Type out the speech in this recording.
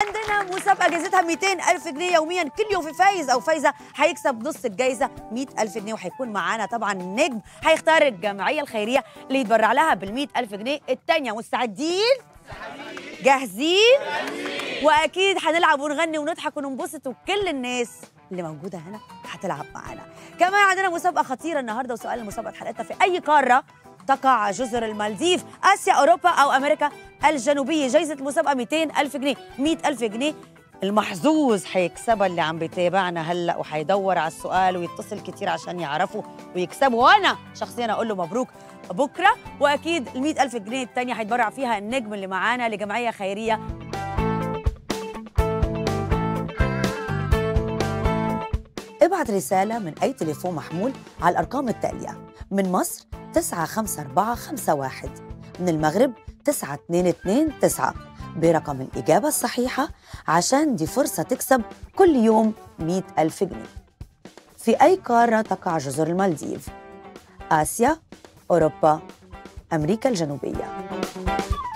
عندنا مسابقة جايزتها 200 ألف جنيه يوميا كل يوم في فايز أو فايزة هيكسب نص الجايزة 100 ألف جنيه وهيكون معانا طبعا النجم هيختار الجمعية الخيرية اللي يتبرع لها بال 100 ألف جنيه التانية مستعدين؟ جاهزين؟ وأكيد هنلعب ونغني ونضحك وننبسط وكل الناس اللي موجودة هنا هتلعب معانا كمان عندنا مسابقة خطيرة النهاردة وسؤال مسابقة حلقتنا في أي قارة تقع جزر المالديف آسيا أوروبا أو أمريكا الجنوبية جايزة المسابقة 200 ألف جنيه 100 ألف جنيه المحظوظ هيكسبها اللي عم بيتابعنا هلا وهيدور على السؤال ويتصل كتير عشان يعرفوا ويكسبوا وانا شخصيا اقول له مبروك بكره واكيد ال ألف جنيه الثانيه هيتبرع فيها النجم اللي معانا لجمعيه خيريه ابعت رسالة من أي تليفون محمول على الأرقام التالية من مصر 95451 من المغرب 9229 برقم الإجابة الصحيحة عشان دي فرصة تكسب كل يوم 100 ألف جنيه في أي قارة تقع جزر المالديف؟ آسيا، أوروبا، أمريكا الجنوبية